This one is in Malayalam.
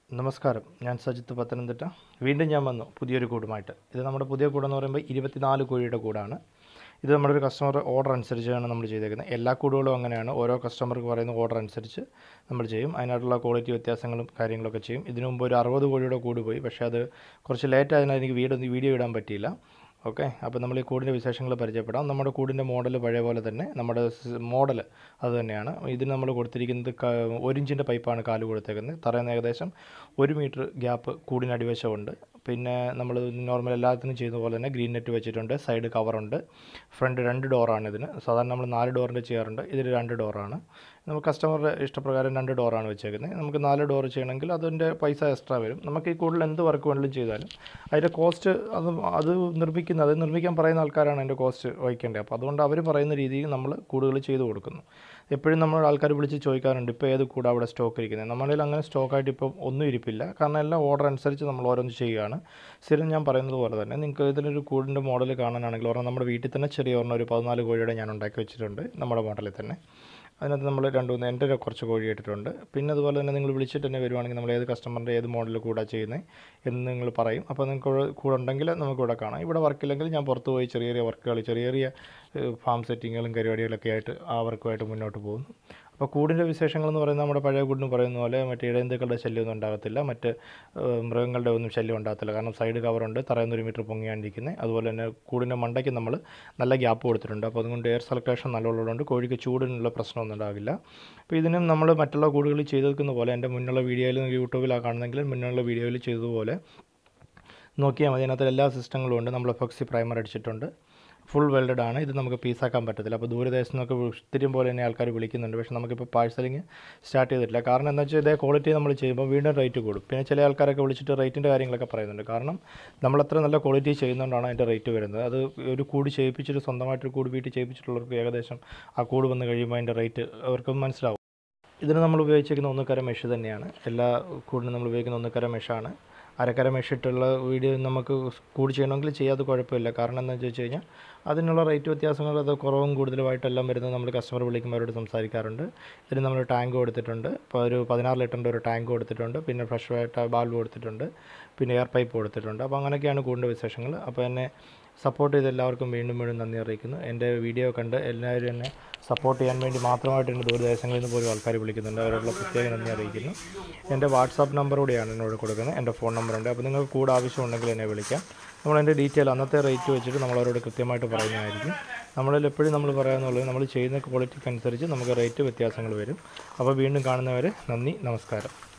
നമസ്കാരം ഞാൻ സജിത്ത് പത്തനംതിട്ട വീണ്ടും ഞാൻ വന്നു പുതിയൊരു കൂടുമായിട്ട് ഇത് നമ്മുടെ പുതിയ കൂടെന്ന് പറയുമ്പോൾ ഇരുപത്തിനാല് കോഴിയുടെ കൂടാണ് ഇത് നമ്മുടെ ഒരു കസ്റ്റമർ ഓർഡർ അനുസരിച്ചാണ് നമ്മൾ ചെയ്തേക്കുന്നത് എല്ലാ കൂടുകളും അങ്ങനെയാണ് ഓരോ കസ്റ്റമർക്ക് പറയുന്ന ഓർഡർ അനുസരിച്ച് നമ്മൾ ചെയ്യും അതിനായിട്ടുള്ള ക്വാളിറ്റി വ്യത്യാസങ്ങളും കാര്യങ്ങളൊക്കെ ചെയ്യും ഇതിനു മുമ്പ് ഒരു അറുപത് കോഴിയുടെ കൂട് പോയി പക്ഷേ അത് കുറച്ച് ലേറ്റ് ആയതിനാൽ എനിക്ക് വീഡിയോ വീഡിയോ ഇടാൻ പറ്റിയില്ല ഓക്കെ അപ്പോൾ നമ്മൾ ഈ കൂടിൻ്റെ വിശേഷങ്ങൾ പരിചയപ്പെടാം നമ്മുടെ കൂടിൻ്റെ മോഡൽ പഴയ പോലെ തന്നെ നമ്മുടെ മോഡൽ അത് തന്നെയാണ് ഇതിന് നമ്മൾ കൊടുത്തിരിക്കുന്നത് ക- ഒരു ഇഞ്ചിൻ്റെ പൈപ്പാണ് കാല് കൊടുത്തേക്കുന്നത് തറയിൽ നിന്ന് ഏകദേശം ഒരു മീറ്റർ ഗ്യാപ്പ് കൂടിന് അടിവശമുണ്ട് പിന്നെ നമ്മൾ നോർമൽ എല്ലാത്തിനും ചെയ്യുന്ന പോലെ തന്നെ ഗ്രീൻ നെറ്റ് വെച്ചിട്ടുണ്ട് സൈഡ് കവറുണ്ട് ഫ്രണ്ട് രണ്ട് ഡോറാണ് ഇതിന് സാധാരണ നമ്മൾ നാല് ഡോറിൻ്റെ ചെയ്യാറുണ്ട് ഇതിൽ രണ്ട് ഡോറാണ് നമുക്ക് കസ്റ്റമറുടെ ഇഷ്ടപ്രകാരം രണ്ട് ഡോറാണ് വെച്ചേക്കുന്നത് നമുക്ക് നാല് ഡോർ ചെയ്യണമെങ്കിൽ അതിൻ്റെ പൈസ എക്സ്ട്രാ വരും നമുക്ക് ഈ കൂടുതൽ എന്ത് വർക്ക് വേണമെങ്കിലും ചെയ്താലും അതിൻ്റെ കോസ്റ്റ് അത് അത് നിർമ്മിക്കുന്ന അത് നിർമ്മിക്കാൻ പറയുന്ന ആൾക്കാരാണ് അതിൻ്റെ കോസ്റ്റ് വഹിക്കേണ്ടത് അപ്പോൾ അതുകൊണ്ട് അവർ പറയുന്ന രീതിയിൽ നമ്മൾ കൂടുതൽ ചെയ്ത് കൊടുക്കുന്നു എപ്പോഴും നമ്മൾ ആൾക്കാർ വിളിച്ച് ചോദിക്കാറുണ്ട് ഇപ്പോൾ ഏത് കൂടെ അവിടെ സ്റ്റോക്ക് ഇരിക്കുന്നത് നമ്മളിൽ അങ്ങനെ സ്റ്റോക്കായിട്ട് ഇപ്പം ഒന്നും ഇരിപ്പില്ല കാരണം എല്ലാം ഓർഡർ അനുസരിച്ച് നമ്മൾ ഓരോന്ന് ചെയ്യുകയാണ് സ്ഥിരം ഞാൻ പറയുന്നത് പോലെ തന്നെ നിങ്ങൾക്ക് ഇതിലൊരു കൂടിൻ്റെ മോഡൽ കാണാനാണെങ്കിൽ ഒരെണ്ണം നമ്മുടെ വീട്ടിൽ തന്നെ ചെറിയ ഒരെണ്ണം ഒരു പതിനാല് കോഴിയുടെ ഞാൻ ഉണ്ടാക്കി വെച്ചിട്ടുണ്ട് നമ്മുടെ മോഡലിൽ തന്നെ അതിനകത്ത് നമ്മൾ രണ്ട് മൂന്ന് എൻ്റെ കുറച്ച് കോഴി ഇട്ടിട്ടുണ്ട് പിന്നെ അതുപോലെ തന്നെ നിങ്ങൾ വിളിച്ചിട്ട് തന്നെ വരുവാണെങ്കിൽ നമ്മൾ ഏത് കസ്റ്റമറിൻ്റെ ഏത് മോഡൽ കൂടെ ചെയ്യുന്നത് എന്ന് നിങ്ങൾ പറയും അപ്പോൾ നിങ്ങൾക്ക് ഇവിടെ കൂടെ ഉണ്ടെങ്കിൽ നമുക്ക് ഇവിടെ കാണാം ഇവിടെ വർക്കില്ലെങ്കിൽ ഞാൻ പുറത്ത് പോയി ചെറിയ ചെറിയ വർക്കുകൾ ചെറിയ ചെറിയ ഫാം സെറ്റിങ്ങുകളും പരിപാടികളൊക്കെ ആയിട്ട് ആ വർക്കുമായിട്ട് മുന്നോട്ട് പോകുന്നു അപ്പോൾ കൂടിൻ്റെ വിശേഷങ്ങൾ എന്ന് പറയുന്നത് നമ്മുടെ പഴയ കൂടിന് പറയുന്ന പോലെ മറ്റേ ഇടയന്തുക്കളുടെ ശല്യമൊന്നും ഉണ്ടാകത്തില്ല മറ്റ് ഏഹ്, മൃഗങ്ങളുടെ ഒന്നും ശല്യം ഉണ്ടാകത്തില്ല കാരണം സൈഡ് കവറുണ്ട് തറയുന്ന ഒരു മീറ്റർ പൊങ്ങിയാണ് ഇരിക്കുന്നത് അതുപോലെ തന്നെ കൂടിൻ്റെ മണ്ടയ്ക്ക് നമ്മൾ നല്ല ഗ്യാപ്പ് കൊടുത്തിട്ടുണ്ട് അപ്പോൾ അതുകൊണ്ട് എയർ സർക്കുലേഷൻ നല്ലോണമുള്ളതുകൊണ്ട് കോഴിക്ക് ചൂടിനുള്ള പ്രശ്നമൊന്നും ഉണ്ടാകില്ല അപ്പോൾ ഇതിനും നമ്മൾ മറ്റുള്ള കൂടുകളിൽ ചെയ്തെടുക്കുന്ന പോലെ എൻ്റെ മുന്നുള്ള വീഡിയോയിൽ യൂട്യൂബിലാണ് കാണുന്നെങ്കിൽ മുന്നുള്ള വീഡിയോയിൽ ചെയ്തതുപോലെ നോക്കിയാൽ മതി അതിനകത്ത് എല്ലാ സിസ്റ്റങ്ങളും ഉണ്ട് നമ്മൾ എഫോക്സി പ്രൈമർ അടിച്ചിട്ടുണ്ട് ഫുൾ വെൽഡഡ് ആണ് ഇത് നമുക്ക് പീസാക്കാൻ പറ്റത്തില്ല അപ്പോൾ ദൂരദേശത്ത് നിന്നൊക്കെ ഒത്തിരി പോലെ തന്നെ ആൾക്കാർ വിളിക്കുന്നുണ്ട് പക്ഷേ നമുക്കിപ്പോൾ പാഴ്സലിങ് സ്റ്റാർട്ട് ചെയ്തിട്ടില്ല കാരണം എന്താ വെച്ചാൽ ഇതേ ക്വാളിറ്റി നമ്മൾ ചെയ്യുമ്പോൾ വീണ്ടും റേറ്റ് കൂടും പിന്നെ ചില ആൾക്കാരൊക്കെ വിളിച്ചിട്ട് റേറ്റിൻ്റെ കാര്യങ്ങളൊക്കെ പറയുന്നുണ്ട് കാരണം നമ്മൾ അത്ര നല്ല ക്വാളിറ്റി ചെയ്യുന്നതുകൊണ്ടാണ് അതിൻ്റെ റേറ്റ് വരുന്നത് അത് ഒരു കൂട് ചെയ്യിപ്പിച്ചിട്ട് സ്വന്തമായിട്ടൊരു കൂട് വീട്ടിൽ ചെയ്യിപ്പിച്ചിട്ടുള്ളവർക്ക് ഏകദേശം ആ കൂട് വന്ന് കഴിയുമ്പോൾ അതിൻ്റെ റേറ്റ് അവർക്ക് മനസ്സിലാവും ഇതിന് നമ്മൾ ഉപയോഗിച്ചിരിക്കുന്ന ഒന്നുകര മെഷ് തന്നെയാണ് എല്ലാ കൂടിനും നമ്മൾ ഉപയോഗിക്കുന്ന ഒന്നുകര മെഷാണ് അരക്കര മെഷിട്ടുള്ള വീഡിയോ നമുക്ക് കൂടി ചെയ്യണമെങ്കിൽ ചെയ്യാതെ കുഴപ്പമില്ല കാരണം എന്താണെന്ന് ചോദിച്ചു കഴിഞ്ഞാൽ അതിനുള്ള റേറ്റ് വ്യത്യാസങ്ങൾ അത് കുറവും കൂടുതലുമായിട്ടെല്ലാം വരുന്നത് നമ്മൾ കസ്റ്റമർ വിളിക്കുമ്പോൾ അവരോട് സംസാരിക്കാറുണ്ട് ഇതിന് നമ്മൾ ടാങ്ക് കൊടുത്തിട്ടുണ്ട് ഇപ്പോൾ ഒരു പതിനാറ് ലിറ്ററിൻ്റെ ഒരു ടാങ്ക് കൊടുത്തിട്ടുണ്ട് പിന്നെ ഫ്രഷ് ആയിട്ട് ബാൽവ് കൊടുത്തിട്ടുണ്ട് പിന്നെ എയർ പൈപ്പ് കൊടുത്തിട്ടുണ്ട് അപ്പോൾ അങ്ങനെയൊക്കെയാണ് കൂടിൻ്റെ വിശേഷങ്ങൾ അപ്പോൾ എന്നെ സപ്പോർട്ട് ചെയ്ത എല്ലാവർക്കും വീണ്ടും വീണ്ടും നന്ദി അറിയിക്കുന്നു എൻ്റെ വീഡിയോ കണ്ട് എല്ലാവരും എന്നെ സപ്പോർട്ട് ചെയ്യാൻ വേണ്ടി മാത്രമായിട്ട് എൻ്റെ ദൂരദേശങ്ങളിൽ നിന്ന് പോലും ആൾക്കാർ വിളിക്കുന്നുണ്ട് അവരോടുള്ള പ്രത്യേക നന്ദി അറിയിക്കുന്നു എൻ്റെ വാട്സാപ്പ് നമ്പർ കൂടിയാണ് എന്നോട് കൊടുക്കുന്നത് എൻ്റെ ഫോൺ നമ്പറുണ്ട് അപ്പോൾ നിങ്ങൾക്ക് കൂടെ ആവശ്യമുണ്ടെങ്കിൽ എന്നെ വിളിക്കാം നമ്മൾ എൻ്റെ ഡീറ്റെയിൽ അന്നത്തെ റേറ്റ് വെച്ചിട്ട് നമ്മൾ അവരോട് കൃത്യമായിട്ട് പറയുന്നതായിരിക്കും നമ്മളിൽ എപ്പോഴും നമ്മൾ പറയാമെന്നുള്ളത് നമ്മൾ ചെയ്യുന്ന ക്വാളിറ്റിക്ക് അനുസരിച്ച് നമുക്ക് റേറ്റ് വ്യത്യാസങ്ങൾ വരും അപ്പോൾ വീണ്ടും കാണുന്നവരെ നന്ദി നമസ്കാരം